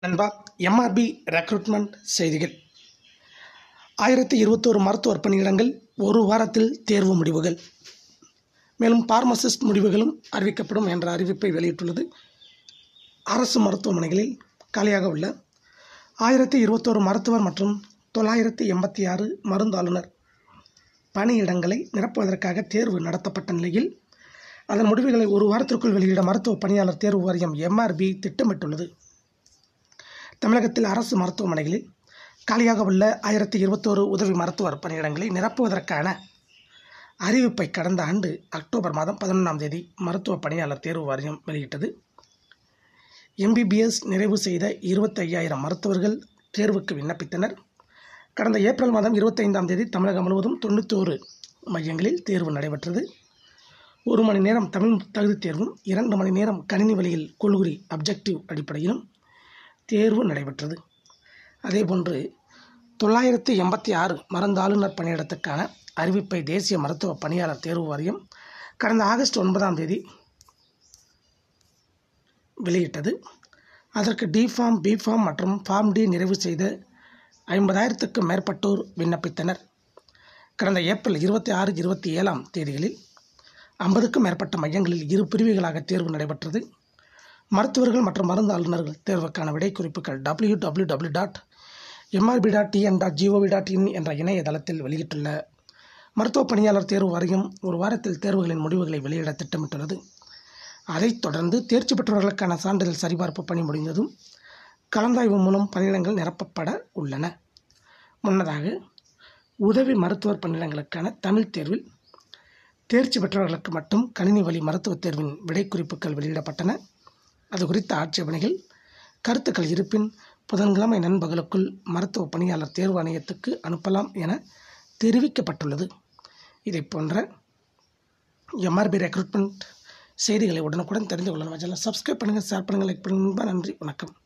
நண்பா MRP recruitment செய்திகள் ஆயிரத்தி இருபத்தோரு மருத்துவர் பணியிடங்கள் ஒரு வாரத்தில் தேர்வு முடிவுகள் மேலும் பார்மசிஸ்ட் முடிவுகளும் அறிவிக்கப்படும் என்ற அறிவிப்பை வெளியிட்டுள்ளது அரசு மருத்துவமனைகளில் காலியாக உள்ள ஆயிரத்தி இருபத்தோரு மருத்துவர் மற்றும் தொள்ளாயிரத்தி எண்பத்தி ஆறு மருந்தாளுநர் பணியிடங்களை நிரப்புவதற்காக தேர்வு நடத்தப்பட்ட நிலையில் அதன் முடிவுகளை ஒரு வாரத்திற்குள் வெளியிட மருத்துவ பணியாளர் தேர்வு வாரியம் எம்ஆர்பி திட்டமிட்டுள்ளது தமிழகத்தில் அரசு மருத்துவமனைகளில் காலியாக உள்ள ஆயிரத்தி இருபத்தோரு உதவி மருத்துவர் பணியிடங்களை நிரப்புவதற்கான அறிவிப்பை கடந்த ஆண்டு அக்டோபர் மாதம் பதினொன்றாம் தேதி மருத்துவ பணியாளர் தேர்வு வாரியம் வெளியிட்டது எம்பிபிஎஸ் நிறைவு செய்த இருபத்தையாயிரம் மருத்துவர்கள் தேர்வுக்கு விண்ணப்பித்தனர் கடந்த ஏப்ரல் மாதம் இருபத்தைந்தாம் தேதி தமிழகம் முழுவதும் தொண்ணூத்தோரு மையங்களில் தேர்வு நடைபெற்றது ஒரு மணி நேரம் தமிழ் தகுதி தேர்வும் இரண்டு மணி நேரம் கணினி வழியில் கொள்குறி அப்ஜெக்டிவ் அடிப்படையிலும் தேர்வு நடைபெற்றது அதேபோன்று தொள்ளாயிரத்து எண்பத்தி ஆறு மருந்தாளுநர் பணியிடத்துக்கான அறிவிப்பை தேசிய மருத்துவ பணியாளர் தேர்வு வாரியம் கடந்த ஆகஸ்ட் ஒன்பதாம் தேதி வெளியிட்டது அதற்கு டி ஃபார்ம் பி ஃபார்ம் மற்றும் ஃபார்ம் டி நிறைவு செய்த ஐம்பதாயிரத்துக்கும் மேற்பட்டோர் விண்ணப்பித்தனர் கடந்த ஏப்ரல் இருபத்தி ஆறு இருபத்தி ஏழாம் தேதிகளில் ஐம்பதுக்கும் மேற்பட்ட மையங்களில் இரு பிரிவுகளாக தேர்வு நடைபெற்றது மருத்துவர்கள் மற்றும் மருந்தாளுநர்கள் தேர்வுக்கான விடை குறிப்புகள் W W W dot MRB dot TN dot GOV dot in என்ற இணையதளத்தில் வெளியிட்டுள்ள மருத்துவ பணியாளர் தேர்வு வாரியம் ஒரு வாரத்தில் தேர்வுகளின் முடிவுகளை வெளியிட திட்டமிட்டுள்ளது அதைத் தொடர்ந்து தேர்ச்சி பெற்றவர்களுக்கான சான்றிதழ் சரிபார்ப்பு பணி முடிந்ததும் கலந்தாய்வு மூலம் பணியிடங்கள் நிரப்பப்பட உள்ளன முன்னதாக உதவி மருத்துவர் பணியிடங்களுக்கான தமிழ் தேர்வில் தேர்ச்சி பெற்றவர்களுக்கு மட்டும் கணினி வழி மருத்துவத் தேர்வின் விடை குறிப்புகள் வெளியிடப்பட்டன அது குறித்த ஆட்சேபனைகள் கருத்துக்கள் இருப்பின் புதன்கிழமை நண்பகலுக்குள் மருத்துவ பணியாளர் தேர்வு ஆணையத்துக்கு அனுப்பலாம் என தெரிவிக்கப்பட்டுள்ளது இதை போன்ற எம்ஆர்பி ரெக்ரூட்மெண்ட் செய்திகளை உடனுக்குடன் தெரிந்து கொள்ள நம்ம சேனலை சப்ஸ்கிரைப் பண்ணுங்கள் ஷேர் பண்ணுங்கள் லைக் பண்ணுங்கள் நன்றி வணக்கம்